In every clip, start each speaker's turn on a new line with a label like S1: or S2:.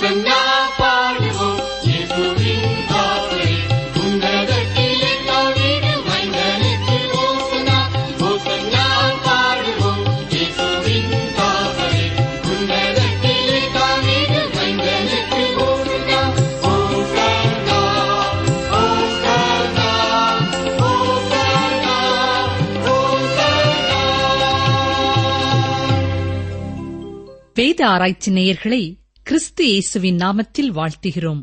S1: ஓசன்னா பாடுவோம் இயேசுவின் வார்த்தை உன்னதத்திலே தாவீது மைந்தனுக்கு ஓசன்னா ஓசன்னா பாடுவோம் இயேசுவின் வார்த்தை உன்னதத்திலே தாவீது மைந்தனுக்கு ஓசன்னா ஓசன்னா ஓசன்னா ஓசன்னா ஓசன்னா
S2: வேத ஆராய்ச்சி நேயர்களை கிறிஸ்து இயேசுவின் நாமத்தில் வாழ்த்துகிறோம்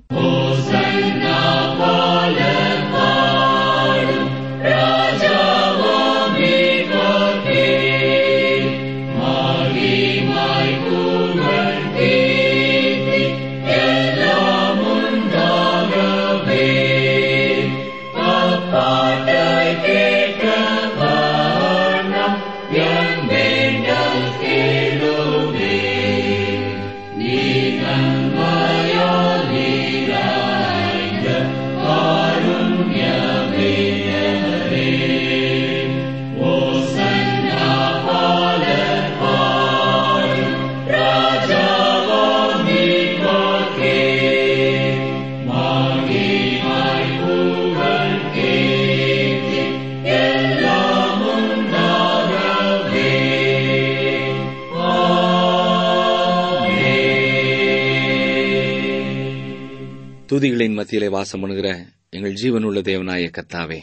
S3: துதிகளின் மத்தியிலே வாசம் பண்ணுகிற எங்கள் ஜீவனுள்ள தேவனாய கர்த்தாவே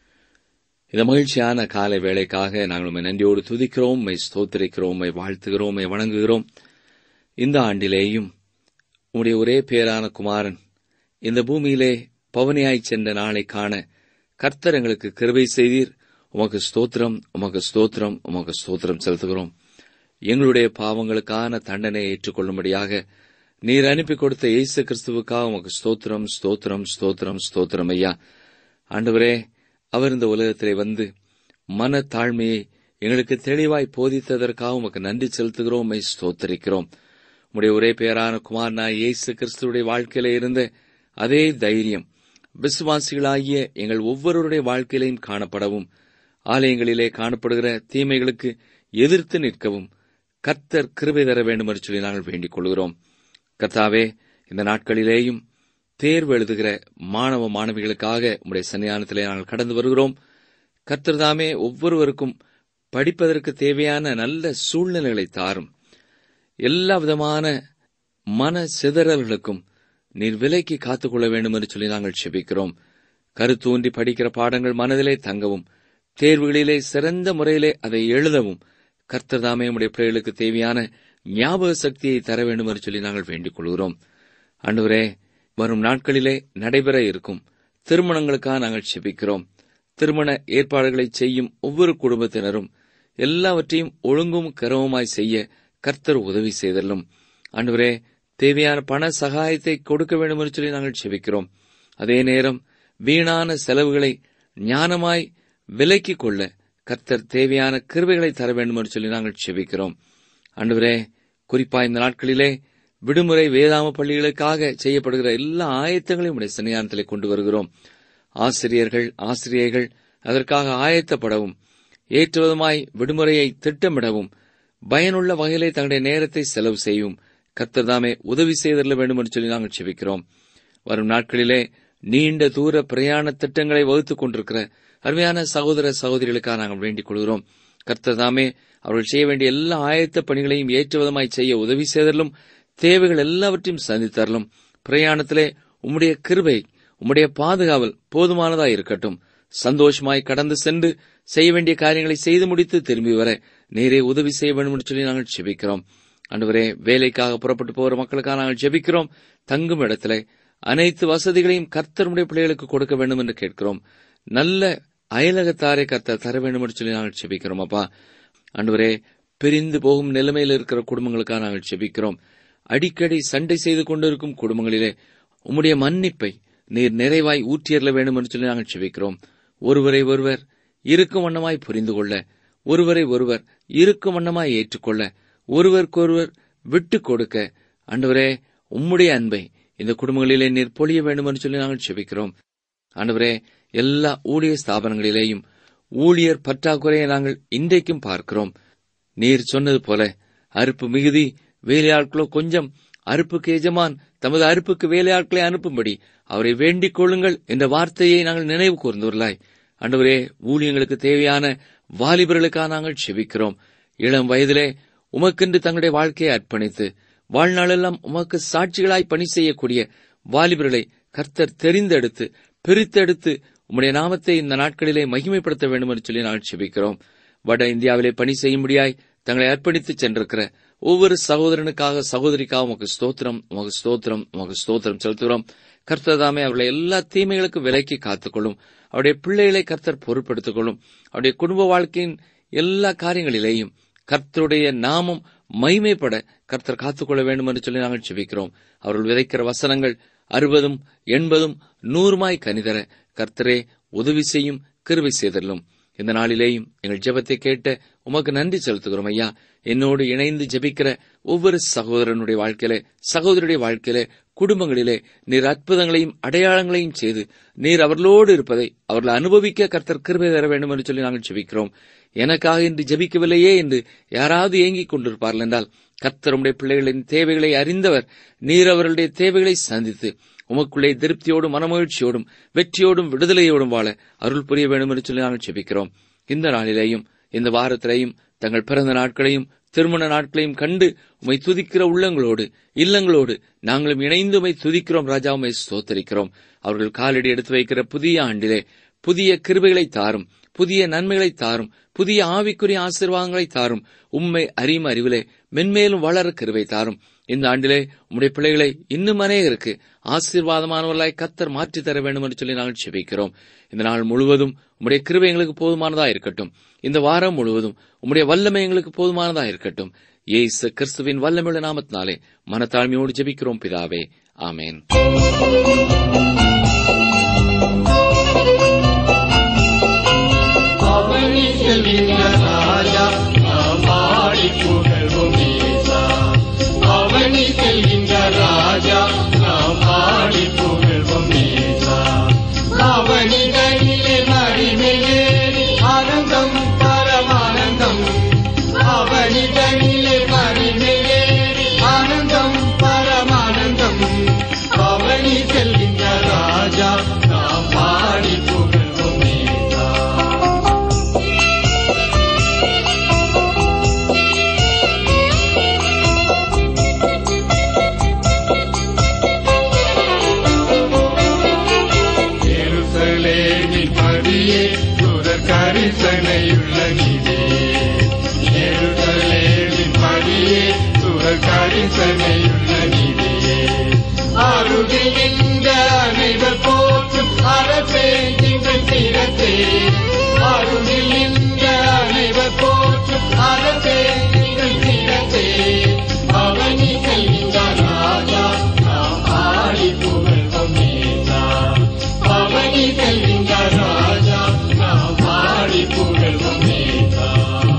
S3: இந்த மகிழ்ச்சியான காலை வேளைக்காக நாங்கள் உம்மை நன்றியோடு துதிக்கிறோம் உம்மை ஸ்தோத்திரிக்கிறோம் உம்மை வாழ்த்துகிறோம் உம்மை வணங்குகிறோம் இந்த ஆண்டிலேயும் உம்முடைய ஒரே பேரான குமாரன் இந்த பூமியிலே பவனியாய் சென்ற நாளை காண கர்த்தர் எங்களுக்கு கிருபை செய்தீர் உமக்கு ஸ்தோத்திரம் உமக்கு ஸ்தோத்திரம் உமக்கு ஸ்தோத்திரம் செலுத்துகிறோம் எங்களுடைய பாவங்களுக்கான தண்டனை ஏற்றுக்கொள்ளும்படியாக நீர் அனுப்பி கொடுத்த இயேசு கிறிஸ்துவுக்காக உமக்கு ஸ்தோத்திரம் ஸ்தோத்திரம் ஸ்தோத்திரம் ஸ்தோத்திரம் ஐயா ஆண்டவரே அவர் இந்த உலகத்திலே வந்து மன தாழ்மையை எங்களுக்கு தெளிவாய் போதித்ததற்காக உமக்கு நன்றி செலுத்துகிறோம் உம்மை ஸ்தோத்தரிக்கிறோம் உம்முடைய ஒரே பேரான குமாரனா இயேசு கிறிஸ்துவுடைய வாழ்க்கையில இருந்த அதே தைரியம் விசுவாசிகளாகிய எங்கள் ஒவ்வொருவருடைய வாழ்க்கையிலையும் காணப்படவும் ஆலயங்களிலே காணப்படுகிற தீமைகளுக்கு எதிர்த்து நிற்கவும் கர்த்தர் கிருபை தர வேண்டும் என்று சொல்லி நாங்கள் வேண்டிக் கொள்கிறோம் கர்த்தாவே இந்த நாட்களிலேயும் தேர்வு எழுதுகிற மாணவ மாணவிகளுக்காக உம்முடைய சன்னிதானத்திலே நாங்கள் கடந்து வருகிறோம் கர்த்தர் தாமே ஒவ்வொருவருக்கும் படிப்பதற்கு தேவையான நல்ல சூழ்நிலைகளை தாரும் எல்லா விதமான மன சிதறல்களுக்கும் நீர் விலைக்கு காத்துக்கொள்ள வேண்டும் என்று சொல்லி நாங்கள் செபிக்கிறோம் கருத்தூன்றி படிக்கிற பாடங்கள் மனதிலே தங்கவும் தேர்வுகளிலே சிறந்த முறையிலே அதை எழுதவும் கர்த்தர் தாமே உடைய பிள்ளைகளுக்கு தேவையான ஞாபக சக்தியை தர வேண்டும் என்று சொல்லி நாங்கள் வேண்டிக் கொள்கிறோம் அன்றுவரே வரும் நாட்களிலே நடைபெற இருக்கும் திருமணங்களுக்காக நாங்கள் செபிக்கிறோம் திருமண ஏற்பாடுகளை செய்யும் ஒவ்வொரு குடும்பத்தினரும் எல்லாவற்றையும் ஒழுங்கும் கரவுமாய் செய்ய கர்த்தர் உதவி செய்தலும் அன்றுவரே தேவையான பண சகாயத்தை கொடுக்க வேண்டும் என்று சொல்லி நாங்கள் செபிக்கிறோம் அதே நேரம் வீணான செலவுகளை ஞானமாய் விலக்கிக் கொள்ள கர்த்தர் தேவையான கிருபைகளை தர வேண்டும் என்று சொல்லி நாங்கள் செபிக்கிறோம் அன்றுவரே குறிப்பா இந்த நாட்களிலே விடுமுறை வேதாம பள்ளிகளுக்காக செய்யப்படுகிற எல்லா ஆயத்தங்களையும் உடைய சன்னிதானத்திலே கொண்டு வருகிறோம் ஆசிரியர்கள் ஆசிரியர்கள் அதற்காக ஆயத்தப்படவும் ஏற்றுவதுமாய் விடுமுறையை திட்டமிடவும் பயனுள்ள வகையிலே தங்களுடைய நேரத்தை செலவு செய்யும் கர்த்தர்தாமே உதவி செய்தரல வேண்டும் என்று சொல்லி நாங்கள் செபிக்கிறோம் வரும் நாட்களிலே நீண்ட தூர பிரயாண திட்டங்களை வகுத்துக் கொண்டிருக்கிற அருமையான சகோதர சகோதரிகளுக்காக நாங்கள் வேண்டிக் கொள்கிறோம் கர்த்தர்தாமே அவர்கள் செய்ய வேண்டிய எல்லா ஆயத்த பணிகளையும் ஏற்றுவதமாய் செய்ய உதவி செய்தரலும் தேவைகள் எல்லாவற்றையும் சந்தித்தரலும் பிரயாணத்திலே உம்முடைய கிருபை உம்முடைய பாதுகாவல் போதுமானதாய் இருக்கட்டும் சந்தோஷமாய் கடந்து சென்று செய்ய வேண்டிய காரியங்களை செய்து முடித்து திரும்பி வர நேரே உதவி செய்ய வேண்டும் என்று சொல்லி நாங்கள் ஜெபிக்கிறோம் அன்றுவரே வேலைக்காக புறப்பட்டு போகிற மக்களுக்காக நாங்கள் ஜெபிக்கிறோம் தங்கும் இடத்துல அனைத்து வசதிகளையும் கர்த்தருடைய பிள்ளைகளுக்கு கொடுக்க வேண்டும் என்று கேட்கிறோம் நல்ல அயலகத்தாரை கர்த்தர் தர வேண்டும் என்று சொல்லி நாங்கள் ஜெபிக்கிறோம் அப்பா அன்றுவரே பிரிந்து போகும் நிலைமையில் இருக்கிற குடும்பங்களுக்காக நாங்கள் ஜெபிக்கிறோம் அடிக்கடி சண்டை செய்து கொண்டிருக்கும் குடும்பங்களிலே உம்முடைய மன்னிப்பை நீர் நிறைவாய் ஊற்றியறல வேண்டும் என்று சொல்லி நாங்கள் செபிக்கிறோம் ஒருவரை ஒருவர் இருக்கும் வண்ணமாய் புரிந்து கொள்ள ஒருவரை ஒருவர் இருக்கும் வண்ணமாய் ஏற்றுக்கொள்ள ஒருவருக்கொருவர் விட்டுக் கொடுக்க ஆண்டவரே உம்முடைய அன்பை இந்த குடும்பங்களிலே நீர் பொழிய வேண்டும் என்று சொல்லி நாங்கள் செபிக்கிறோம் ஆண்டவரே எல்லா ஊழிய ஸ்தாபனங்களிலேயும் ஊழியர் பற்றாக்குறையை நாங்கள் இன்றைக்கும் பார்க்கிறோம் நீர் சொன்னது போல அறுப்பு மிகுதி வேலையாட்களோ கொஞ்சம் அறுப்புக்கு எஜமான் தமது அறுப்புக்கு வேலையாட்களை அனுப்பும்படி அவரை வேண்டிக் கொள்ளுங்கள் என்ற வார்த்தையை நாங்கள் நினைவு கூர்ந்துள்ளாய் ஆண்டவரே ஊழியங்களுக்கு தேவையான வாலிபர்களுக்காக நாங்கள் செபிக்கிறோம் இளம் வயதிலே உமக்கென்று தங்களுடைய வாழ்க்கையை அர்ப்பணித்து வாழ்நாளெல்லாம் உமக்கு சாட்சிகளாய் பணி செய்யக்கூடிய வாலிபர்களை கர்த்தர் தெரிந்தெடுத்து பிரித்தெடுத்து உம்முடைய நாமத்தை இந்த நாட்களிலே மகிமைப்படுத்த வேண்டும் என்று சொல்லி நாங்கள் செபிக்கிறோம் வட இந்தியாவிலே பணி செய்யும்படியாய் தங்களை அர்ப்பணித்து சென்றிருக்கிற ஒவ்வொரு சகோதரனுக்காக சகோதரிக்காக உமக்கு ஸ்தோத்திரம் உமக்கு ஸ்தோத்திரம் உமக்கு ஸ்தோத்திரம் செலுத்துகிறோம் கர்த்தர் தாமே அவர்களை எல்லா தீமைகளுக்கும் விலக்கி காத்துக்கொள்ளும் அவருடைய பிள்ளைகளை கர்த்தர் பொருட்படுத்திக் கொள்ளும் அவருடைய குடும்ப வாழ்க்கையின் எல்லா காரியங்களிலேயும் கர்த்தருடைய நாமம் மைமைப்பட கர்த்தர் காத்துக்கொள்ள வேண்டும் என்று சொல்லி நாங்கள் செபிக்கிறோம் அவர்கள் விதைக்கிற வசனங்கள் அறுபதும் எண்பதும் நூறுமாய் கனிதர கர்த்தரே உதவி செய்யும் கிருவை செய்தல்லும் இந்த நாளிலேயும் எங்கள் ஜெபத்தை கேட்ட உமக்கு நன்றி செலுத்துகிறோம் ஐயா என்னோடு இணைந்து ஜெபிக்கிற ஒவ்வொரு சகோதரனுடைய வாழ்க்கையிலே சகோதரனுடைய வாழ்க்கையிலே குடும்பங்களிலே நீர் அற்புதங்களையும் அடையாளங்களையும் செய்து நீர் அவர்களோடு இருப்பதை அவர்கள் அனுபவிக்க கர்த்தர் கிருபை தர வேண்டும் என்று சொல்லி நாங்கள் ஜெபிக்கிறோம் எனக்காக இன்று ஜெபிக்கவில்லையே என்று யாராவது ஏங்கிக் கொண்டிருப்பார்கள் என்றால் கர்த்தர் உடைய பிள்ளைகளின் தேவைகளை அறிந்தவர் நீர் அவர்களுடைய தேவைகளை சந்தித்து உமக்குள்ளே திருப்தியோடும் மனமகிழ்ச்சியோடும் வெற்றியோடும் விடுதலையோடும் வாழ அருள் புரிய வேண்டும் என்று சொல்லி நாங்கள் ஜெபிக்கிறோம் இந்த நாளிலேயும் இந்த வாரத்திலேயும் தங்கள் பிறந்த நாட்களையும் திருமண நாட்களையும் கண்டு உமை துதிக்கிற உள்ளங்களோடு இல்லங்களோடு நாங்களும் இணைந்து உமை துதிக்கிறோம் ராஜா உமை ஸ்தோத்தரிக்கிறோம் அவர்கள் காலடி எடுத்து வைக்கிற புதிய ஆண்டிலே புதிய கிருபைகளை தாரும் புதிய நன்மைகளை தாரும் புதிய ஆவிக்குரிய ஆசீர்வாதங்களை தாரும் உம்மை அறியும் அறிவிலே மென்மேலும் வளர கிருபை தாரும் இந்த ஆண்டிலே உம்முடைய பிள்ளைகளை இன்னும் அநேகருக்கு ஆசீர்வாதமானவர்களாய் கத்தர் மாற்றித் தர வேண்டும் என்று சொல்லி நாங்கள் செபிக்கிறோம் இந்த நாள் முழுவதும் உம்முடைய கிருபை எங்களுக்கு போதுமானதா இருக்கட்டும் இந்த வாரம் முழுவதும் உம்முடைய வல்லமை எங்களுக்கு போதுமானதா இருக்கட்டும் ஏசு கிறிஸ்துவின் வல்லமையுள்ள நாமத்தினாலே மனத்தாழ்மையோடு ஜெபிக்கிறோம் பிதாவே ஆமேன்
S1: அவனி செல்கின்ற ராஜா நாம் பாடி புகழ்வோம் ஏசா அவனி செல்கின்ற ராஜா நாம் பாடி புகழ்வோம் ஏசா அவனிடனிலே மறிமேறி ஆனந்தம் பரமானந்தம் அவனிடனிலே மறிமேறி ஆனந்தம் பரமானந்தம் அவனி செல்கின்ற ராஜா நாம் பாடி புகழ்வோம் ஏசா எருசலேமின் படியே சுதர் கரிசனையுள்ள நிதியே எருசலேமின் படியே சுதர் கரிசனையுள்ள நிதியே அருகில் இந்த அனைவர் போற்றும் அரசே திங்கள் சிரத்தே அருகில் இந்த அனைவர் போற்றும் அரசே திங்கள் சிரத்தே அவனி செல்கின்ற ராஜா நாம் ஆடி புகழ்வோம் நேசா அவனி செல்கின்ற ராஜா நாம் ஆடி புகழ்வோம் நேசா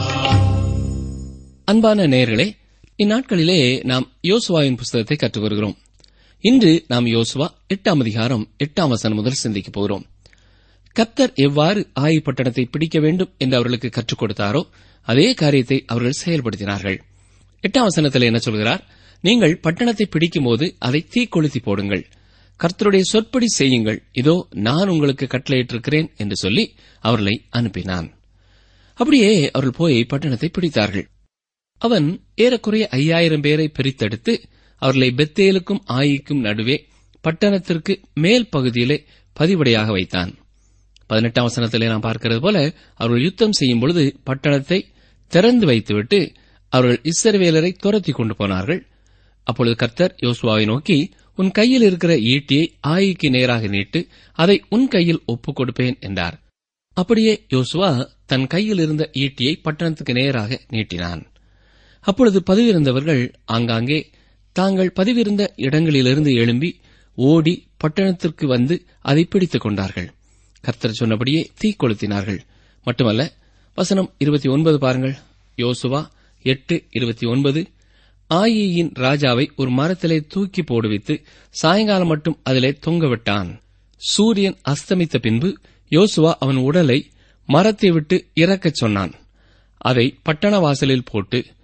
S4: அன்பான நேயர்களே இந்நாட்களிலே நாம் யோசுவாவின் புஸ்தகத்தை கற்று வருகிறோம் இன்று நாம் யோசுவா எட்டாம் அதிகாரம் எட்டாம் வசனம் முதல் சிந்திக்கப் போகிறோம் கர்த்தர் எவ்வாறு ஆயி பட்டணத்தை பிடிக்க வேண்டும் என்று அவர்களுக்கு கற்றுக் கொடுத்தாரோ அதே காரியத்தை அவர்கள் செயல்படுத்தினார்கள் எட்டாம் வசனத்தில் என்ன சொல்கிறார் நீங்கள் பட்டணத்தை பிடிக்கும்போது அதை தீக்கொளுத்தி போடுங்கள் கர்த்தருடைய சொற்படி செய்யுங்கள் இதோ நான் உங்களுக்கு கட்டளையிட்டிருக்கிறேன் என்று சொல்லி அவர்களை அனுப்பினான் அப்படியே அவர்கள் போய் பட்டணத்தை பிடித்தார்கள் அவன் ஏறக்குறைய ஐயாயிரம் பேரை பிரித்தெடுத்து அவர்களை பெத்தேலுக்கும் ஆயிக்கும் நடுவே பட்டணத்திற்கு மேல் பகுதியிலே பதிவடையாக வைத்தான் பதினெட்டாம் வசனத்திலே நாம் பார்க்கிறது போல அவர்கள் யுத்தம் செய்யும் பொழுது பட்டணத்தை திறந்து வைத்துவிட்டு அவர்கள் இஸ்ரவேலரை துரத்தி கொண்டு போனார்கள் அப்பொழுது கர்த்தர் யோசுவாவை நோக்கி உன் கையில் இருக்கிற ஈட்டியை ஆயிக்கு நேராக நீட்டு அதை உன் கையில் ஒப்புக் கொடுப்பேன் என்றார் அப்படியே யோசுவா தன் கையில் இருந்த ஈட்டியை பட்டணத்துக்கு நேராக நீட்டினான் அப்பொழுது பதிவிருந்தவர்கள் ஆங்காங்கே தாங்கள் பதிவிருந்த இடங்களிலிருந்து எழும்பி ஓடி பட்டணத்திற்கு வந்து அதை பிடித்துக் கொண்டார்கள் கர்த்தர் சொன்னபடியே தீ கொளுத்தினார்கள் மட்டுமல்ல வசனம் இருபத்தி ஒன்பது பாருங்கள் யோசுவா எட்டு இருபத்தி ஒன்பது ஆயியின் ராஜாவை ஒரு மரத்திலே தூக்கி போடுவித்து சாயங்காலம் மட்டும் அதிலே தொங்கவிட்டான் சூரியன் அஸ்தமித்த பின்பு யோசுவா அவன் உடலை மரத்தை விட்டு இறக்கச் சொன்னான் அதை பட்டண வாசலில் போட்டு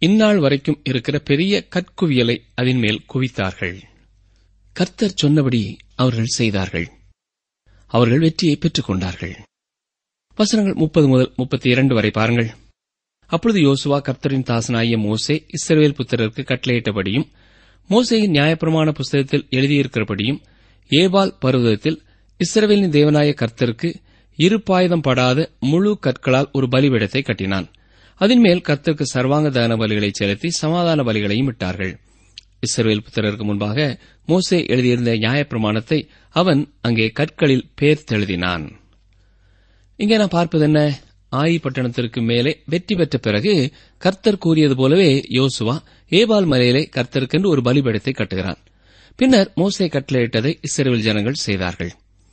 S4: இந்நாள் வரைக்கும் இருக்கிற பெரிய கற்குவியலை அதன் மேல் குவித்தார்கள் கர்த்தர் சொன்னபடி அவர்கள் செய்தார்கள் அவர்கள் வெற்றியை பெற்றுக் கொண்டார்கள் வசனங்கள் முப்பது முதல் முப்பத்தி இரண்டு வரை பாருங்கள் அப்பொழுது யோசுவா கர்த்தரின் தாசனாகிய மோசே இஸ்ரவேல் புத்திரருக்கு கட்டளையிட்டபடியும் மோசேயின் நியாயப்பிரமாண புஸ்தகத்தில் எழுதியிருக்கிறபடியும் ஏபால் பர்வதத்தில் இஸ்ரவேலின் தேவனாய கர்த்தருக்கு இருபாயுதம் படாத முழு கற்களால் ஒரு பலிபீடத்தை கட்டினான் அதன்மேல் கர்த்தருக்கு சர்வாங்க தகன பலிகளை செலுத்தி சமாதான பலிகளையும் இட்டார்கள் இஸ்ரவேல் புத்திரருக்கு முன்பாக மோசே எழுதியிருந்த நியாயப்பிரமாணத்தை அவன் அங்கே கற்களில் பேர்த்தெழுதினான் இங்கே நான் பார்ப்பது என்ன ஆயி பட்டணத்திற்கு மேலே வெற்றி பெற்ற பிறகு கர்த்தர் கூறியது போலவே யோசுவா ஏபால் மலையிலே கர்த்தருக்கென்று ஒரு பலிபீடத்தை கட்டுகிறான் பின்னர் மோசே கட்டளையிட்டதை இஸ்ரவேல் ஜனங்கள் செய்தார்கள்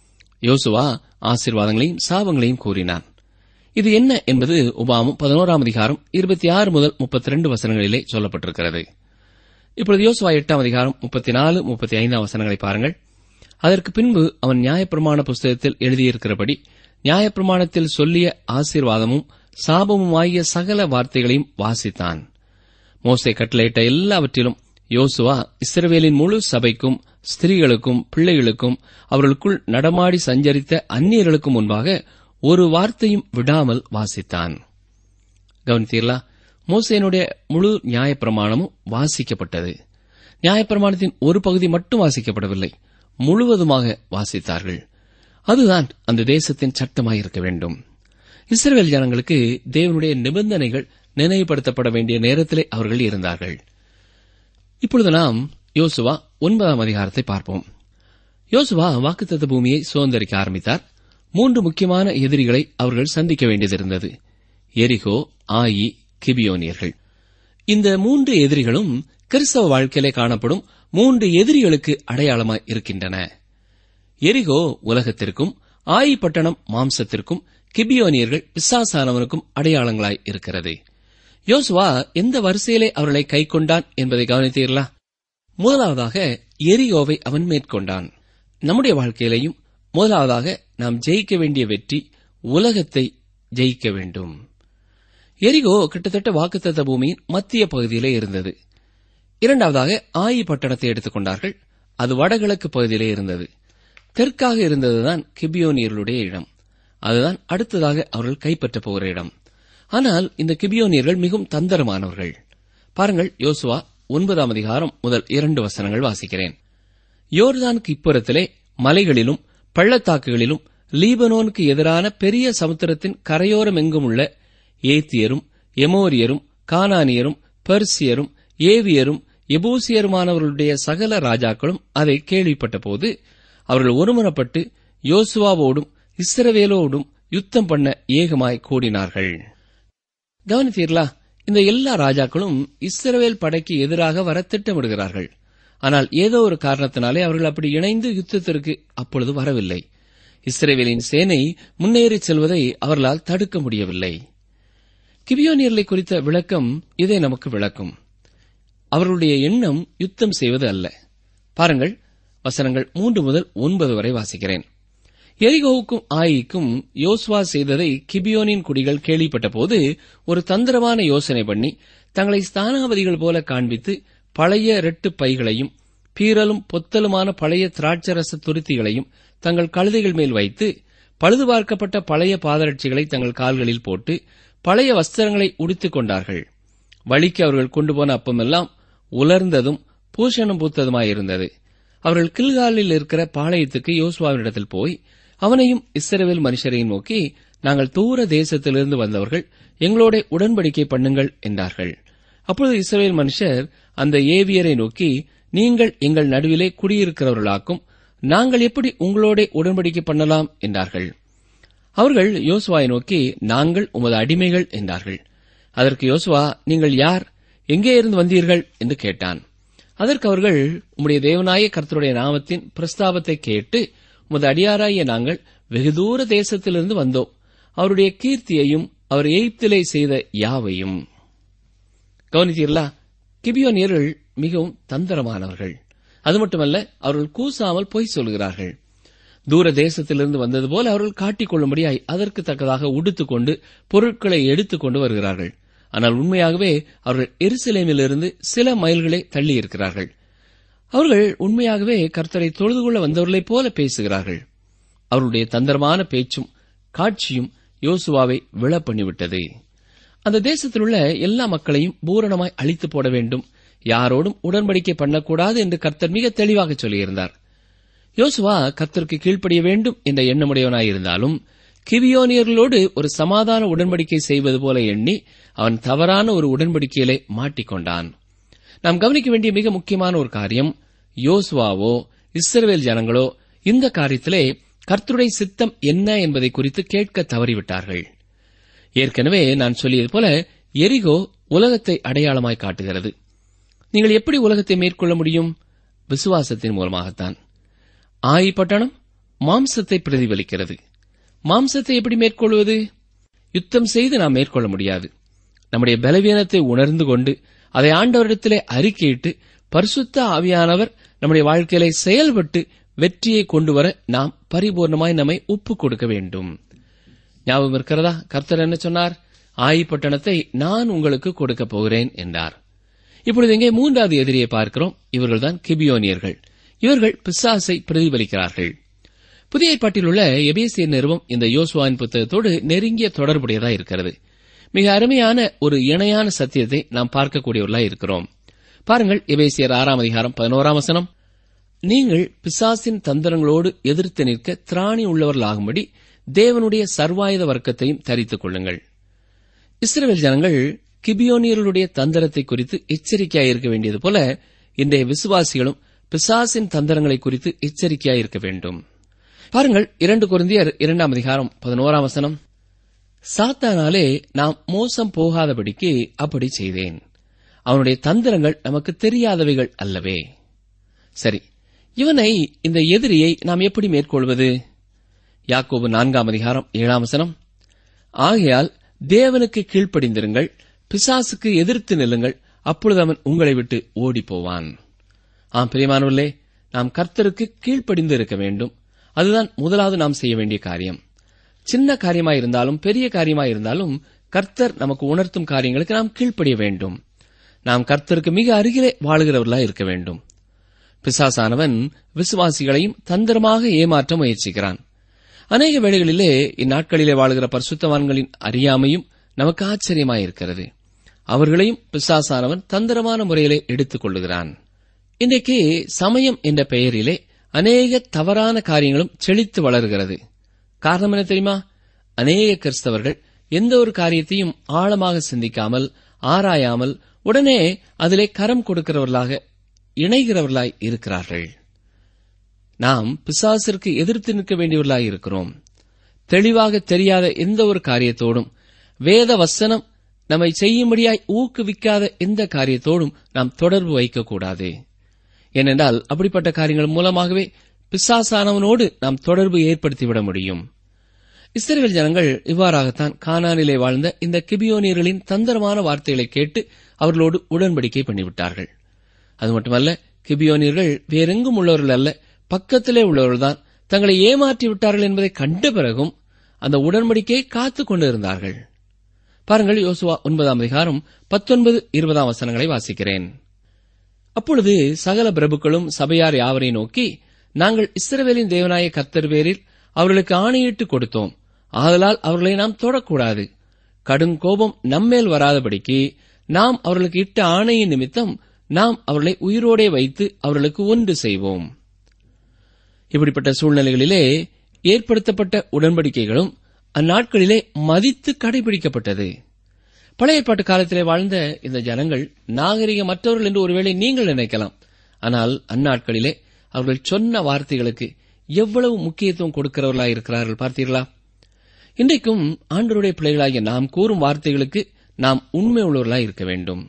S4: யோசுவா ஆசீர்வாதங்களையும் சாபங்களையும் கூறினான் இது என்ன என்பது உபாமும் பதினோராம் அதிகாரம் இருபத்தி ஆறு முதல் முப்பத்தி ரெண்டு வசனங்களிலே சொல்லப்பட்டிருக்கிறது இப்பொழுது யோசுவா எட்டாம் அதிகாரம் முப்பத்தி நாலு முப்பத்தி ஐந்தாம் வசனங்களை பாருங்கள் அதற்கு பின்பு அவன் நியாயப்பிரமாண புஸ்தகத்தில் எழுதியிருக்கிறபடி நியாயப்பிரமாணத்தில் சொல்லிய ஆசீர்வாதமும் சாபமுமாகிய சகல வார்த்தைகளையும் வாசித்தான் மோசே கட்டளையிட்ட எல்லாவற்றிலும் யோசுவா இஸ்ரவேலின் முழு சபைக்கும் ஸ்திரீகளுக்கும் பிள்ளைகளுக்கும் அவர்களுக்குள் நடமாடி சஞ்சரித்த அந்நியர்களுக்கும் முன்பாக ஒரு வார்த்தையும் விடாமல் வாசித்தான் கவனித்தீர்களா மோசேனுடைய முழு நியாயப்பிரமாணமும் வாசிக்கப்பட்டது நியாயப்பிரமாணத்தின் ஒரு பகுதி மட்டும் வாசிக்கப்படவில்லை முழுவதுமாக வாசித்தார்கள் அதுதான் அந்த தேசத்தின் சட்டமாயிருக்க வேண்டும் இஸ்ரேல் ஜனங்களுக்கு தேவனுடைய நிபந்தனைகள் நினைவுபடுத்தப்பட வேண்டிய நேரத்திலே அவர்கள் இருந்தார்கள் இப்பொழுது நாம் யோசுவா ஒன்பதாம் அதிகாரத்தை பார்ப்போம் யோசுவா வாக்குத்தத்த பூமியை சுதந்திரிக்க ஆரம்பித்தார் மூன்று முக்கியமான எதிரிகளை அவர்கள் சந்திக்க வேண்டியதிருந்தது எரிகோ ஆயி கிபியோனியர்கள் இந்த மூன்று எதிரிகளும் கிறிஸ்தவ வாழ்க்கையிலே காணப்படும் மூன்று எதிரிகளுக்கு அடையாளமாய் இருக்கின்றன எரிகோ உலகத்திற்கும் ஆயி பட்டணம் மாம்சத்திற்கும் கிபியோனியர்கள் பிசாசானவனுக்கும் அடையாளங்களாய் இருக்கிறது யோசுவா எந்த வரிசையிலே அவர்களை கைக்கொண்டான் என்பதை கவனித்தீர்களா முதலாவதாக எரியோவை அவன் மேற்கொண்டான் நம்முடைய வாழ்க்கையிலேயும் முதலாவதாக நாம் ஜெயிக்க வேண்டிய வெற்றி உலகத்தை ஜெயிக்க வேண்டும் எரிகோ கிட்டத்தட்ட வாக்குத்தத்த பூமியின் மத்திய பகுதியிலே இருந்தது இரண்டாவதாக ஆயி பட்டணத்தை எடுத்துக்கொண்டார்கள் அது வடகிழக்கு பகுதியிலே இருந்தது தெற்காக இருந்ததுதான் கிபியோனியர்களுடைய இடம் அதுதான் அடுத்ததாக அவர்கள் கைப்பற்றப் போகிற இடம் ஆனால் இந்த கிபியோனியர்கள் மிகவும் தந்திரமானவர்கள் பாருங்கள் யோசுவா ஒன்பதாம் அதிகாரம் முதல் இரண்டு வசனங்கள் வாசிக்கிறேன் யோர்தானுக்கு இப்புறத்திலே மலைகளிலும் பள்ளத்தாக்குகளிலும் லீபனோனுக்கு எதிரான பெரிய சமுத்திரத்தின் கரையோரம் எங்கும் உள்ள ஏத்தியரும் எமோரியரும் கானானியரும் பெர்சியரும் ஏவியரும் எபூசியருமானவர்களுடைய சகல ராஜாக்களும் அதை கேள்விப்பட்டபோது அவர்கள் ஒருமனப்பட்டு யோசுவாவோடும் இஸ்ரவேலோடும் யுத்தம் பண்ண ஏகமாய் கூடினார்கள் கவனித்தீர்களா இந்த எல்லா ராஜாக்களும் இஸ்ரவேல் படைக்கு எதிராக வர திட்டமிடுகிறார்கள் ஆனால் ஏதோ ஒரு காரணத்தினாலே அவர்கள் அப்படி இணைந்து யுத்தத்திற்கு அப்பொழுது வரவில்லை இஸ்ரேவேலின் சேனை முன்னேறிச் செல்வதை அவர்களால் தடுக்க முடியவில்லை கிபியோனியர்களை குறித்த விளக்கம் இதை நமக்கு விளக்கும் அவர்களுடைய எண்ணம் யுத்தம் செய்வது அல்ல பாருங்கள் வசனங்கள் மூன்று முதல் ஒன்பது வரை வாசிக்கிறேன் எரிகோவுக்கும் ஆயிக்கும் யோசுவா செய்ததை கிபியோனின் குடிகள் கேள்விப்பட்டபோது ஒரு தந்திரமான யோசனை பண்ணி தங்களை ஸ்தானாபதிகள் போல காண்பித்து பழைய ரெட்டு பைகளையும் பீரலும் பொத்தலுமான பழைய திராட்சரச துருத்திகளையும் தங்கள் கழுதைகள் மேல் வைத்து பழுது பார்க்கப்பட்ட பழைய பாதரட்சிகளை தங்கள் கால்களில் போட்டு பழைய வஸ்திரங்களை உடுத்திக் கொண்டார்கள் வழிக்கு அவர்கள் கொண்டு போன அப்பமெல்லாம் உலர்ந்ததும் பூஷணம் பூத்ததுமாயிருந்தது அவர்கள் கில்காலில் இருக்கிற பாளையத்துக்கு யோசுவாவினிடத்தில் போய் அவனையும் இஸ்ரவேல் மனுஷரையும் நோக்கி நாங்கள் தூர தேசத்திலிருந்து வந்தவர்கள் எங்களோட உடன்படிக்கை பண்ணுங்கள் என்றார்கள் அப்பொழுது இஸ்ரவேல் மனுஷர் அந்த ஏவியரை நோக்கி நீங்கள் எங்கள் நடுவிலே குடியிருக்கிறவர்களாக்கும் நாங்கள் எப்படி உங்களோட உடன்படிக்கை பண்ணலாம் என்றார்கள் அவர்கள் யோசுவாவை நோக்கி நாங்கள் உமது அடிமைகள் என்றார்கள் அதற்கு யோசுவா நீங்கள் யார் எங்கே இருந்து வந்தீர்கள் என்று கேட்டான் அதற்கு அவர்கள் உம்முடைய தேவனாய கர்த்தருடைய நாமத்தின் பிரஸ்தாபத்தை கேட்டு உமது அடியாராகிய நாங்கள் வெகு தூர தேசத்திலிருந்து வந்தோம் அவருடைய கீர்த்தியையும் அவர் எய்ப்திலே செய்த யாவையும் கவனித்தீர்களா கிபியோனியர்கள் மிகவும் தந்திரமானவர்கள் அது மட்டுமல்ல அவர்கள் கூசாமல் பொய் சொல்கிறார்கள் தூர தேசத்திலிருந்து வந்தது போல அவர்கள் காட்டிக் கொள்ளும்படியாய் அதற்கு தக்கதாக உடுத்துக்கொண்டு பொருட்களை எடுத்துக்கொண்டு வருகிறார்கள் ஆனால் உண்மையாகவே அவர்கள் எருசலேமிலிருந்து சில மைல்களே தள்ளி இருக்கிறார்கள் அவர்கள் உண்மையாகவே கர்த்தரை தொழுது கொள்ள வந்தவர்களைப் போல பேசுகிறார்கள் அவருடைய தந்திரமான பேச்சும் காட்சியும் யோசுவாவை விழ பண்ணிவிட்டது அந்த தேசத்தில் உள்ள எல்லா மக்களையும் பூரணமாய் அழித்து போட வேண்டும் யாரோடும் உடன்படிக்கை பண்ணக்கூடாது என்று கர்த்தர் மிக தெளிவாக சொல்லியிருந்தார் யோசுவா கர்த்தருக்கு கீழ்ப்படிய வேண்டும் என்ற எண்ணமுடையவனாயிருந்தாலும் கிவியோனியர்களோடு ஒரு சமாதான உடன்படிக்கை செய்வது போல எண்ணி அவன் தவறான ஒரு உடன்படிக்கையிலே மாட்டிக்கொண்டான் நாம் கவனிக்க வேண்டிய மிக முக்கியமான ஒரு காரியம் யோசுவாவோ இஸ்ரவேல் ஜனங்களோ இந்த காரியத்திலே கர்த்தருடைய சித்தம் என்ன என்பதை குறித்து கேட்க தவறிவிட்டார்கள் ஏற்கனவே நான் சொல்லியது போல எரிகோ உலகத்தை அடையாளமாய் காட்டுகிறது நீங்கள் எப்படி உலகத்தை மேற்கொள்ள முடியும் விசுவாசத்தின் மூலமாகத்தான் ஆயி பட்டணம் மாம்சத்தை பிரதிபலிக்கிறது மாம்சத்தை எப்படி மேற்கொள்வது யுத்தம் செய்து நாம் மேற்கொள்ள முடியாது நம்முடைய பலவீனத்தை உணர்ந்து கொண்டு அதை ஆண்டவரிடத்திலே அறிக்கையிட்டு பரிசுத்த ஆவியானவர் நம்முடைய வாழ்க்கையிலே செயல்பட்டு வெற்றியை கொண்டு வர நாம் பரிபூர்ணமாய் நம்மை ஒப்புக் கொடுக்க வேண்டும் ஞாபகம் இருக்கிறதா கர்த்தர் என்ன சொன்னார் ஆயி பட்டணத்தை நான் உங்களுக்கு கொடுக்கப் போகிறேன் என்றார் இப்பொழுது இங்கே மூன்றாவது எதிரியை பார்க்கிறோம் இவர்கள்தான் கிபியோனியர்கள் இவர்கள் பிசாசை பிரதிபலிக்கிறார்கள் புதிய ஏற்பாட்டில் உள்ள எபேசிய நிறுவம் இந்த யோசுவாவின் புத்தகத்தோடு நெருங்கிய தொடர்புடையதா இருக்கிறது மிக அருமையான ஒரு இணையான சத்தியத்தை நாம் பார்க்கக்கூடியவர்களாய் இருக்கிறோம் பாருங்கள் எபேசியர் ஆறாம் அதிகாரம் பதினோராம் வசனம் நீங்கள் பிசாசின் தந்திரங்களோடு எதிர்த்து நிற்க திராணி உள்ளவர்களாகும்படி தேவனுடைய சர்வாயுத வர்க்கத்தையும் தரித்துக் கொள்ளுங்கள் இஸ்ரேல் ஜனங்கள் கிபியோனியர்களுடைய தந்திரத்தை குறித்து எச்சரிக்கையாயிருக்க வேண்டியது போல இன்றைய விசுவாசிகளும் பிசாசின் தந்திரங்களை குறித்து எச்சரிக்கையாயிருக்க வேண்டும் பாருங்கள் இரண்டு குருந்தியர் இரண்டாம் அதிகாரம் பதினோராம் வசனம் சாத்தானாலே நாம் மோசம் போகாதபடிக்கு அப்படி செய்தேன் அவனுடைய தந்திரங்கள் நமக்கு தெரியாதவைகள் அல்லவே சரி இவனை இந்த எதிரியை நாம் எப்படி மேற்கொள்வது யாக்கோபு நான்காம் அதிகாரம் ஏழாம் வசனம் ஆகையால் தேவனுக்கு கீழ்ப்படிந்திருங்கள் பிசாசுக்கு எதிர்த்து நில்லுங்கள் அப்பொழுது அவன் உங்களை விட்டு ஓடி போவான் ஆம் பிரியமானவர்களே நாம் கர்த்தருக்கு கீழ்ப்படிந்து இருக்க வேண்டும் அதுதான் முதலாவது நாம் செய்ய வேண்டிய காரியம் சின்ன காரியமாயிருந்தாலும் பெரிய காரியமாயிருந்தாலும் கர்த்தர் நமக்கு உணர்த்தும் காரியங்களுக்கு நாம் கீழ்ப்படிய வேண்டும் நாம் கர்த்தருக்கு மிக அருகிலே வாழுகிறவர்களாய் இருக்க வேண்டும் பிசாசானவன் விசுவாசிகளையும் தந்திரமாக ஏமாற்ற முயற்சிக்கிறான் அநேக வேளைகளிலே இந்நாட்களிலே வாழுகிற பரிசுத்தவான்களின் அறியாமையும் நமக்கு ஆச்சரியமாயிருக்கிறது அவர்களையும் பிசாசானவன் தந்திரமான முறையிலே எடுத்துக் கொள்ளுகிறான் இன்றைக்கு சமயம் என்ற பெயரிலே அநேக தவறான காரியங்களும் செழித்து வளர்கிறது காரணம் என்ன தெரியுமா அநேக கிறிஸ்தவர்கள் எந்த ஒரு காரியத்தையும் ஆழமாக சிந்திக்காமல் ஆராயாமல் உடனே அதிலே கரம் கொடுக்கிறவர்களாக இணைகிறவர்களாய் இருக்கிறார்கள் நாம் பிசாசிற்கு எதிர்த்து நிற்க வேண்டியவர்களாய் இருக்கிறோம் தெளிவாக தெரியாத எந்த ஒரு காரியத்தோடும் வேத வசனம் நம்மை செய்யும்படியாய் ஊக்குவிக்காத எந்த காரியத்தோடும் நாம் தொடர்பு வைக்கக்கூடாது ஏனென்றால் அப்படிப்பட்ட காரியங்கள் மூலமாகவே பிசாசானவனோடு நாம் தொடர்பு ஏற்படுத்திவிட முடியும் இஸ்ரேல் ஜனங்கள் இவ்வாறாகத்தான் கானானிலே வாழ்ந்த இந்த கிபியோனியர்களின் தந்திரமான வார்த்தைகளை கேட்டு அவர்களோடு உடன்படிக்கை பண்ணிவிட்டார்கள் அது மட்டுமல்ல கிபியோனியர்கள் வேறெங்கும் உள்ளவர்கள் அல்ல பக்கத்திலே உள்ளவர்கள்தான் தங்களை ஏமாற்றி விட்டார்கள் என்பதை கண்ட பிறகும் அந்த உடன்படிக்கையை காத்துக் கொண்டிருந்தார்கள் பாருங்கள் யோசுவா ஒன்பதாம் அதிகாரம் பத்தொன்பது இருபதாம் வசனங்களை வாசிக்கிறேன் அப்பொழுது சகல பிரபுக்களும் சபையார் யாவரை நோக்கி நாங்கள் இஸ்ரவேலின் தேவனாய கர்த்தர் பேரில் அவர்களுக்கு ஆணையிட்டு கொடுத்தோம் ஆதலால் அவர்களை நாம் தொடக்கூடாது கடும் கோபம் நம்மேல் வராதபடிக்கு நாம் அவர்களுக்கு இட்ட ஆணையின் நிமித்தம் நாம் அவர்களை உயிரோடே வைத்து அவர்களுக்கு ஒன்று செய்வோம் இப்படிப்பட்ட சூழ்நிலைகளிலே ஏற்படுத்தப்பட்ட உடன்படிக்கைகளும் அந்நாட்களிலே மதித்து கடைபிடிக்கப்பட்டது பழைய ஏற்பாட்டு காலத்திலே வாழ்ந்த இந்த ஜனங்கள் நாகரிகமற்றவர்கள் என்று ஒருவேளை நீங்கள் நினைக்கலாம் ஆனால் அந்நாட்களிலே அவர்கள் சொன்ன வார்த்தைகளுக்கு எவ்வளவு முக்கியத்துவம் கொடுக்கிறவர்களாக இருக்கிறார்கள் பார்த்தீர்களா இன்றைக்கும் ஆண்டருடைய பிள்ளைகளாகிய நாம் கூறும் வார்த்தைகளுக்கு நாம் உண்மை உள்ளவர்களாய் இருக்க வேண்டும்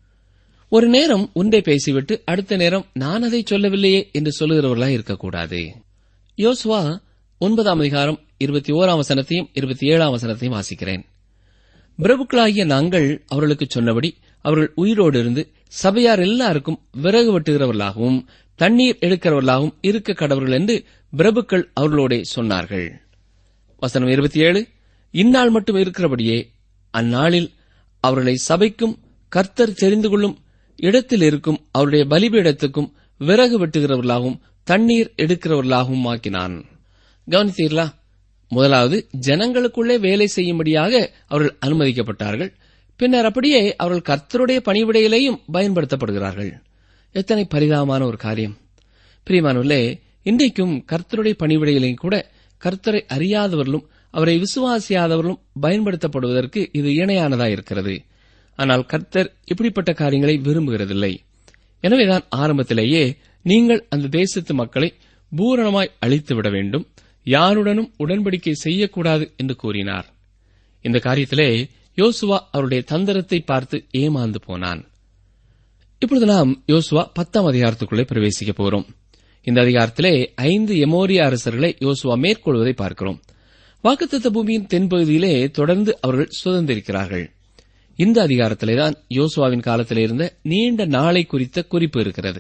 S4: ஒரு நேரம் ஒன்றை பேசிவிட்டு அடுத்த நேரம் நான் அதை சொல்லவில்லையே என்று சொல்லுகிறவர்களாய் இருக்கக்கூடாது யோசுவா ஒன்பதாம் அதிகாரம் இருபத்தி ஓராம் வசனத்தையும் இருபத்தி ஏழாம் வசனத்தையும் வாசிக்கிறேன் பிரபுக்களாகிய நாங்கள் அவர்களுக்கு சொன்னபடி அவர்கள் உயிரோடு இருந்து சபையார் எல்லாருக்கும் விறகு வெட்டுகிறவர்களாகவும் தண்ணீர் எடுக்கிறவர்களாகவும் இருக்க கடவர்கள் என்று பிரபுக்கள் அவர்களோடே சொன்னார்கள் வசனம் இருபத்தி ஏழு இந்நாள் மட்டும் இருக்கிறபடியே அந்நாளில் அவர்களை சபைக்கும் கர்த்தர் தெரிந்து கொள்ளும் இடத்தில் இருக்கும் அவருடைய பலிபீடத்துக்கும் விறகு வெட்டுகிறவர்களாகவும் தண்ணீர் எடுக்கிறவர்களாகவும் ஆக்கினான் கவனித்தீர்களா முதலாவது ஜனங்களுக்குள்ளே வேலை செய்யும்படியாக அவர்கள் அனுமதிக்கப்பட்டார்கள் பின்னர் அப்படியே அவர்கள் கர்த்தருடைய பணிவிடையிலேயும் பயன்படுத்தப்படுகிறார்கள் எத்தனை பரிதாபமான ஒரு காரியம் பிரியமானவர்களே இன்றைக்கும் கர்த்தருடைய பணிவிடையிலையும் கூட கர்த்தரை அறியாதவர்களும் அவரை விசுவாசியாதவர்களும் பயன்படுத்தப்படுவதற்கு இது இணையானதா இருக்கிறது ஆனால் கர்த்தர் இப்படிப்பட்ட காரியங்களை விரும்புகிறதில்லை எனவேதான் ஆரம்பத்திலேயே நீங்கள் அந்த தேசத்து மக்களை பூரணமாய் அழித்துவிட வேண்டும் யாருடனும் உடன்படிக்கை செய்யக்கூடாது என்று கூறினார் இந்த காரியத்திலே யோசுவா அவருடைய தந்திரத்தை பார்த்து ஏமாந்து போனான் இப்பொழுது நாம் யோசுவா பத்தாம் அதிகாரத்துக்குள்ளே பிரவேசிக்க போகிறோம் இந்த அதிகாரத்திலே ஐந்து எமோரிய அரசர்களை யோசுவா மேற்கொள்வதை பார்க்கிறோம் வாக்குத்தத்த பூமியின் தென்பகுதியிலே தொடர்ந்து அவர்கள் சுதந்திரிக்கிறார்கள் இந்த அதிகாரத்திலேதான் யோசுவாவின் காலத்தில் இருந்த நீண்ட நாளை குறித்த குறிப்பு இருக்கிறது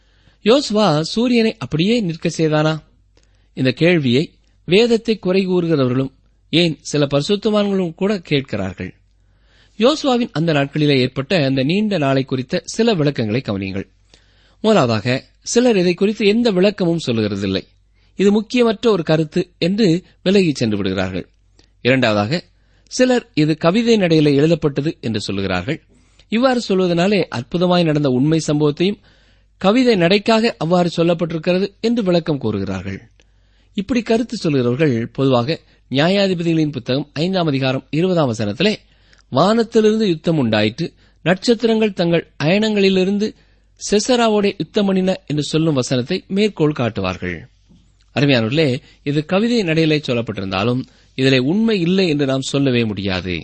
S4: யோசுவா சூரியனை அப்படியே நிற்க செய்தானா இந்த கேள்வியை வேதத்தை குறை கூறுகிறவர்களும் ஏன் சில பரிசுத்தவான்களும் கூட கேட்கிறார்கள் யோசுவாவின் அந்த நாட்களிலே ஏற்பட்ட அந்த நீண்ட நாளை குறித்த சில விளக்கங்களை கவனியுங்கள் முதலாவதாக சிலர் இதை குறித்து எந்த விளக்கமும் சொல்லுகிறதில்லை இது முக்கியமற்ற ஒரு கருத்து என்று விலகிச் சென்று விடுகிறார்கள் இரண்டாவதாக சிலர் இது கவிதை நடையில எழுதப்பட்டது என்று சொல்லுகிறார்கள் இவ்வாறு சொல்வதனாலே அற்புதமாய் நடந்த உண்மை சம்பவத்தையும் கவிதை நடைக்காக அவ்வாறு சொல்லப்பட்டிருக்கிறது என்று விளக்கம் கூறுகிறார்கள் இப்படி கருத்து சொல்கிறவர்கள் பொதுவாக நியாயாதிபதிகளின் புத்தகம் ஐந்தாம் அதிகாரம் இருபதாம் வசனத்திலே வானத்திலிருந்து யுத்தம் உண்டாயிற்று நட்சத்திரங்கள் தங்கள் அயனங்களிலிருந்து செசராவோட யுத்தம் பண்ணின என்று சொல்லும் வசனத்தை மேற்கோள் காட்டுவார்கள் அருமையானவர்களே இது கவிதை நடையிலே சொல்லப்பட்டிருந்தாலும் இதிலே உண்மை இல்லை என்று நாம் சொல்லவே முடியாது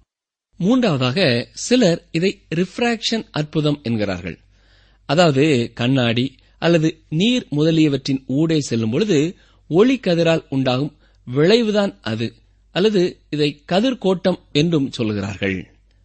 S4: மூன்றாவதாக சிலர் இதை ரிஃப்ராக்ஷன் அற்புதம் என்கிறார்கள் அதாவது கண்ணாடி அல்லது நீர் முதலியவற்றின் ஊடே செல்லும் பொழுது ஒளி கதிரால் உண்டாகும் விளைவுதான் அது அல்லது இதை கதிர்கோட்டம் என்றும் சொல்கிறார்கள்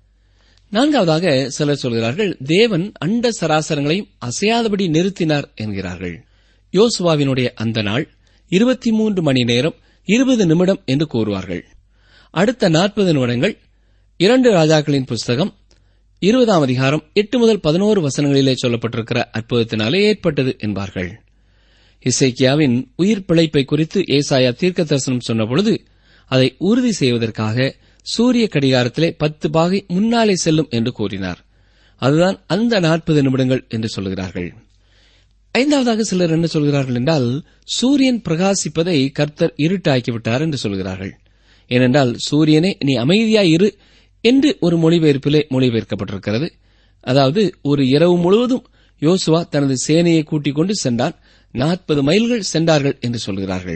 S4: நான்காவதாக சிலர் சொல்கிறார்கள் தேவன் அண்ட சராசரங்களையும் அசையாதபடி நிறுத்தினார் என்கிறார்கள் யோசுவாவினுடைய அந்த நாள் இருபத்தி மூன்று மணி நேரம் இருபது நிமிடம் என்று கூறுவார்கள் அடுத்த நாற்பது நிமிடங்கள் இரண்டு ராஜாக்களின் புஸ்தகம் இருபதாம் அதிகாரம் எட்டு முதல் பதினோரு வசனங்களிலே சொல்லப்பட்டிருக்கிற அற்புதத்தினாலே ஏற்பட்டது என்பார்கள் இசைக்கியாவின் உயிர் பிழைப்பை குறித்து ஏசாயா தீர்க்க தரிசனம் சொன்னபொழுது அதை உறுதி செய்வதற்காக சூரிய கடிகாரத்திலே பத்து பாகை முன்னாலே செல்லும் என்று கூறினார் அதுதான் அந்த நாற்பது நிமிடங்கள் என்று சொல்கிறார்கள் ஐந்தாவதாக சிலர் என்ன சொல்கிறார்கள் என்றால் சூரியன் பிரகாசிப்பதை கர்த்தர் இருட்டாக்கிவிட்டார் என்று சொல்கிறார்கள் ஏனென்றால் சூரியனே நீ அமைதியாய் இரு என்று ஒரு மொழிபெயர்ப்பிலே மொழிபெயர்க்கப்பட்டிருக்கிறது அதாவது ஒரு இரவு முழுவதும் யோசுவா தனது சேனையை கூட்டிக் கொண்டு சென்றான் நாற்பது மைல்கள் சென்றார்கள் என்று சொல்கிறார்கள்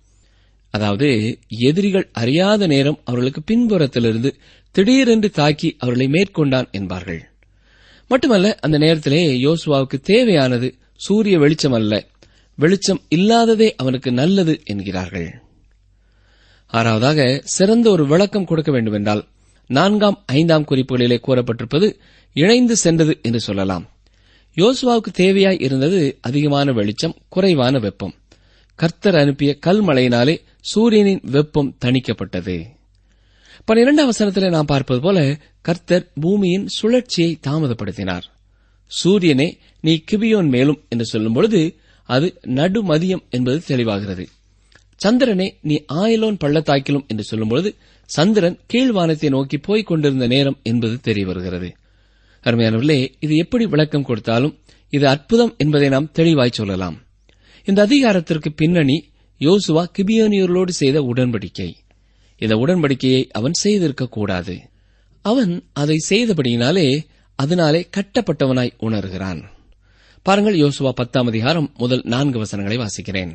S4: அதாவது எதிரிகள் அறியாத நேரம் அவர்களுக்கு பின்புறத்திலிருந்து திடீரென்று தாக்கி அவர்களை மேற்கொண்டான் என்பார்கள் மட்டுமல்ல அந்த நேரத்திலே யோசுவாவுக்கு தேவையானது சூரிய வெளிச்சம் அல்ல வெளிச்சம் இல்லாததே அவனுக்கு நல்லது என்கிறார்கள் ஆறாவதாக சிறந்த ஒரு விளக்கம் கொடுக்க வேண்டுமென்றால் நான்காம் ஐந்தாம் குறிப்புகளிலே கூறப்பட்டிருப்பது இணைந்து சென்றது என்று சொல்லலாம் யோசுவாவுக்கு தேவையாய் இருந்தது அதிகமான வெளிச்சம் குறைவான வெப்பம் கர்த்தர் அனுப்பிய கல்மழையினாலே சூரியனின் வெப்பம் தணிக்கப்பட்டது பன்னிரண்டாம் வசனத்திலே நாம் பார்ப்பது போல கர்த்தர் பூமியின் சுழற்சியை தாமதப்படுத்தினார் சூரியனே நீ கிபியோன் மேலும் என்று சொல்லும் பொழுது அது நடுமதியம் என்பது தெளிவாகிறது சந்திரனே நீ ஆயிலோன் பள்ளத்தாக்கிலும் என்று சொல்லும்பொழுது சந்திரன் கீழ்வானத்தை நோக்கி போய்க் கொண்டிருந்த நேரம் என்பது தெரிய வருகிறது அருமையானவர்களே இது எப்படி விளக்கம் கொடுத்தாலும் இது அற்புதம் என்பதை நாம் தெளிவாய் சொல்லலாம் இந்த அதிகாரத்திற்கு பின்னணி யோசுவா கிபியோனியர்களோடு செய்த உடன்படிக்கை இந்த உடன்படிக்கையை அவன் செய்திருக்கக் கூடாது அவன் அதை செய்தபடியினாலே அதனாலே கட்டப்பட்டவனாய் உணர்கிறான் பாருங்கள் யோசுவா பத்தாம் அதிகாரம் முதல் நான்கு வசனங்களை வாசிக்கிறேன்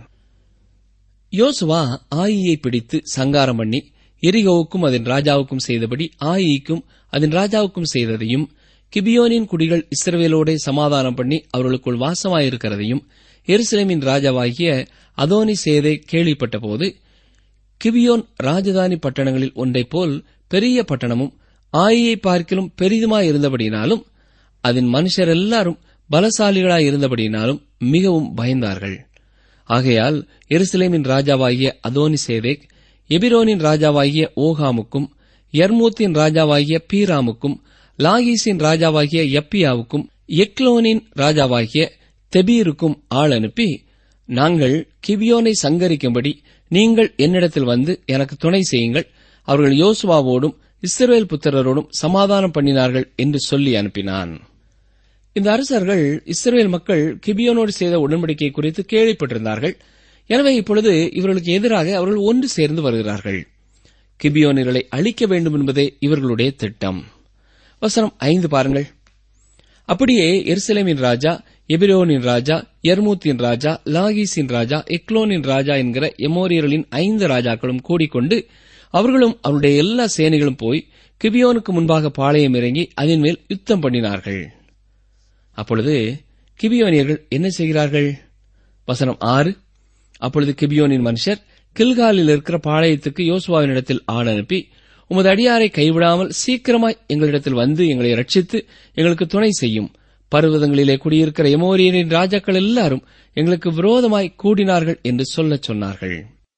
S4: யோசுவா ஆயியை பிடித்து சங்காரம் பண்ணி எரிகோவுக்கும் அதன் ராஜாவுக்கும் செய்தபடி ஆயிக்கும் அதன் ராஜாவுக்கும் செய்ததையும் கிபியோனின் குடிகள் இஸ்ரவேலோடே சமாதானம் பண்ணி அவர்களுக்குள் வாசமாயிருக்கிறதையும் எருசலேமின் ராஜாவாகிய அதோனி சேதை கேள்விப்பட்டபோது கிபியோன் ராஜதானி பட்டணங்களில் ஒன்றைப் போல் பெரிய பட்டணமும் ஆயியை பார்க்கிலும் பெரிதுமாயிருந்தபடியினாலும் அதன் மனுஷர் எல்லாரும் பலசாலிகளாய் இருந்தபடியினாலும் மிகவும் பயந்தார்கள் ஆகையால் எருசலேமின் ராஜாவாகிய அதோனி சேதேக் எபிரோனின் ராஜாவாகிய ஓகாமுக்கும் யர்மூத்தின் ராஜாவாகிய பீராமுக்கும் லாகீசின் ராஜாவாகிய யப்பியாவுக்கும் எக்லோனின் ராஜாவாகிய தெபீருக்கும் ஆள் அனுப்பி நாங்கள் கிபியோனை சங்கரிக்கும்படி நீங்கள் என்னிடத்தில் வந்து எனக்கு துணை செய்யுங்கள் அவர்கள் யோசுவாவோடும் இஸ்ரவேல் புத்திரரோடும் சமாதானம் பண்ணினார்கள் என்று சொல்லி அனுப்பினான் இந்த அரசர்கள் இஸ்ரவேல் மக்கள் கிபியோனோடு செய்த உடன்படிக்கை குறித்து கேள்விப்பட்டிருந்தார்கள் எனவே இப்பொழுது இவர்களுக்கு எதிராக அவர்கள் ஒன்று சேர்ந்து வருகிறார்கள் கிபியோனிகளை அழிக்க வேண்டும் என்பதே இவர்களுடைய திட்டம் வசனம் ஐந்து பாருங்கள் அப்படியே எருசலேமின் ராஜா எபிரோனின் ராஜா எர்மூத்தின் ராஜா லாகீஸின் ராஜா எக்லோனின் ராஜா என்கிற எமோரியர்களின் ஐந்து ராஜாக்களும் கூடிக்கொண்டு அவர்களும் அவருடைய எல்லா சேனைகளும் போய் கிபியோனுக்கு முன்பாக பாளையம் இறங்கி அதன் மேல் யுத்தம் பண்ணினார்கள் அப்பொழுது கிபியோனியர்கள் என்ன செய்கிறார்கள் வசனம் ஆறு அப்பொழுது கிபியோனின் மனுஷர் கில்காலில் இருக்கிற பாளையத்துக்கு யோசுவாவினிடத்தில் ஆள் அனுப்பி உமது அடியாரை கைவிடாமல் சீக்கிரமாய் எங்களிடத்தில் வந்து எங்களை ரட்சித்து எங்களுக்கு துணை செய்யும் பர்வதங்களிலே குடியிருக்கிற எமோரியரின் ராஜாக்கள் எல்லாரும் எங்களுக்கு விரோதமாய் கூடினார்கள் என்று சொல்லச் சொன்னார்கள்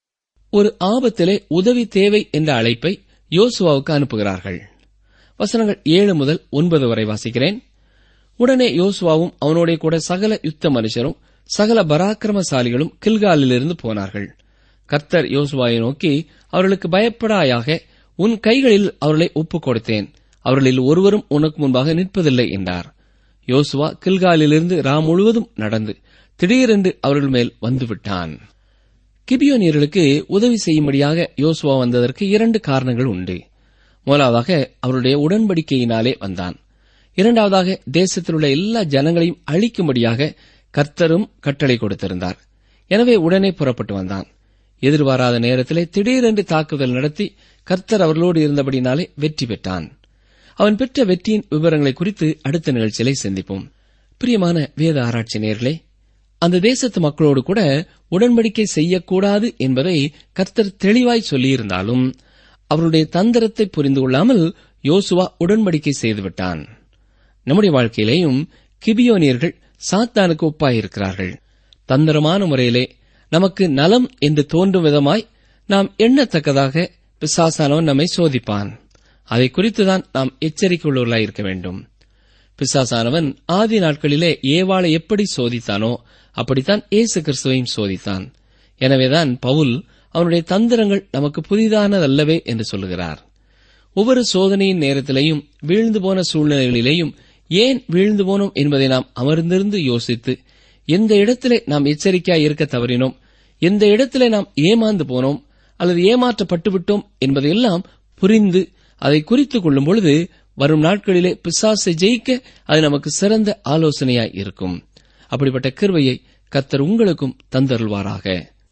S4: ஒரு ஆபத்திலே உதவி தேவை என்ற அழைப்பை யோசுவாவுக்கு அனுப்புகிறார்கள் வசனங்கள் ஏழு முதல் ஒன்பது வரை வாசிக்கிறேன் உடனே யோசுவாவும் அவனோட கூட சகல யுத்த மனுஷரும் சகல பராக்கிரமசாலிகளும் கில்காலிலிருந்து போனார்கள் கர்த்தர் யோசுவாவை நோக்கி அவர்களுக்கு பயப்படாயாக உன் கைகளில் அவர்களை ஒப்புக் கொடுத்தேன் அவர்களில் ஒருவரும் உனக்கு முன்பாக நிற்பதில்லை என்றார் யோசுவா கில்காலிலிருந்து ரா முழுவதும் நடந்து திடீரென்று அவர்கள் மேல் வந்துவிட்டான் கிபியோனியர்களுக்கு உதவி செய்யும்படியாக யோசுவா வந்ததற்கு இரண்டு காரணங்கள் உண்டு முதலாவதாக அவருடைய உடன்படிக்கையினாலே வந்தான் இரண்டாவதாக தேசத்தில் உள்ள எல்லா ஜனங்களையும் அழிக்கும்படியாக கர்த்தரும் கட்டளை கொடுத்திருந்தார் எனவே உடனே புறப்பட்டு வந்தான் எதிர்பாராத நேரத்திலே திடீரென்று தாக்குதல் நடத்தி கர்த்தர் அவர்களோடு இருந்தபடினாலே வெற்றி பெற்றான் அவன் பெற்ற வெற்றியின் விவரங்களை குறித்து அடுத்த நிகழ்ச்சியிலே சிந்திப்போம் பிரியமான வேத ஆராய்ச்சி நேர்களே அந்த தேசத்து மக்களோடு கூட உடன்படிக்கை செய்யக்கூடாது என்பதை கர்த்தர் தெளிவாய் சொல்லியிருந்தாலும் அவருடைய தந்திரத்தை புரிந்து கொள்ளாமல் யோசுவா உடன்படிக்கை செய்துவிட்டான் நம்முடைய வாழ்க்கையிலேயும் கிபியோனியர்கள் சாத்தானுக்கு ஒப்பாயிருக்கிறார்கள் தந்திரமான முறையிலே நமக்கு நலம் என்று தோன்றும் விதமாய் நாம் எண்ணத்தக்கதாக பிசாசானவன் நம்மை சோதிப்பான் அதை குறித்துதான் நாம் எச்சரிக்கை உள்ளவர்களாய் இருக்க வேண்டும் பிசாசானவன் ஆதி நாட்களிலே ஏவாளை எப்படி சோதித்தானோ அப்படித்தான் இயேசு கிறிஸ்துவையும் சோதித்தான் எனவேதான் பவுல் அவனுடைய தந்திரங்கள் நமக்கு புதிதானதல்லவே என்று சொல்லுகிறார் ஒவ்வொரு சோதனையின் நேரத்திலேயும் வீழ்ந்து போன சூழ்நிலைகளிலேயும் ஏன் வீழ்ந்து போனோம் என்பதை நாம் அமர்ந்திருந்து யோசித்து எந்த இடத்திலே நாம் எச்சரிக்கையாய் இருக்க தவறினோம் எந்த இடத்திலே நாம் ஏமாந்து போனோம் அல்லது ஏமாற்றப்பட்டு விட்டோம் என்பதையெல்லாம் புரிந்து அதை குறித்துக் கொள்ளும் பொழுது வரும் நாட்களிலே பிசாசை ஜெயிக்க அது நமக்கு சிறந்த ஆலோசனையாய் இருக்கும் அப்படிப்பட்ட கிருவையை கத்தர் உங்களுக்கும் தந்தருள்வாராக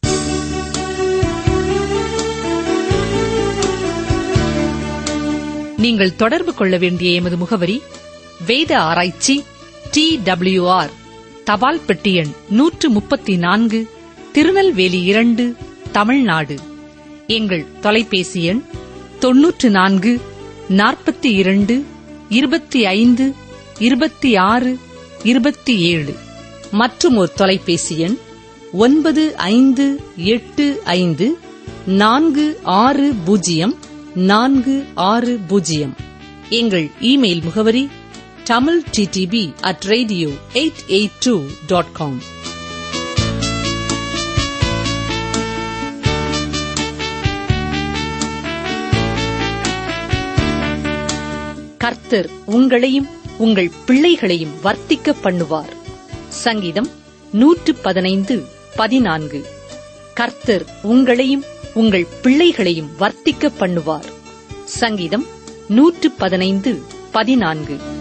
S2: நீங்கள் தொடர்பு கொள்ள வேண்டிய எமது முகவரி வேத ஆராய்ச்சி டி டபிள்யூ ஆர் தபால் பெட்டி எண் நூற்று முப்பத்தி நான்கு திருநெல்வேலி இரண்டு தமிழ்நாடு எங்கள் தொலைபேசி எண் தொன்னூற்று நான்கு நாற்பத்தி இரண்டு இருபத்தி ஐந்து இருபத்தி ஆறு இருபத்தி ஏழு மற்றும் ஒரு தொலைபேசி எண் ஒன்பது ஐந்து எட்டு ஐந்து நான்கு ஆறு பூஜ்ஜியம் நான்கு ஆறு பூஜ்ஜியம் எங்கள் இமெயில் முகவரி Tamil DTP at radio eight eight two dot com கர்த்தர் உங்களையும் உங்கள் பிள்ளைகளையும் வர்த்திக்க பண்ணுவார் சங்கீதம் நூற்று பதினைந்து பதினான்கு கர்த்தர் உங்களையும் உங்கள் பிள்ளைகளையும் வர்த்திக்க பண்ணுவார் சங்கீதம் நூற்று பதினைந்து பதினான்கு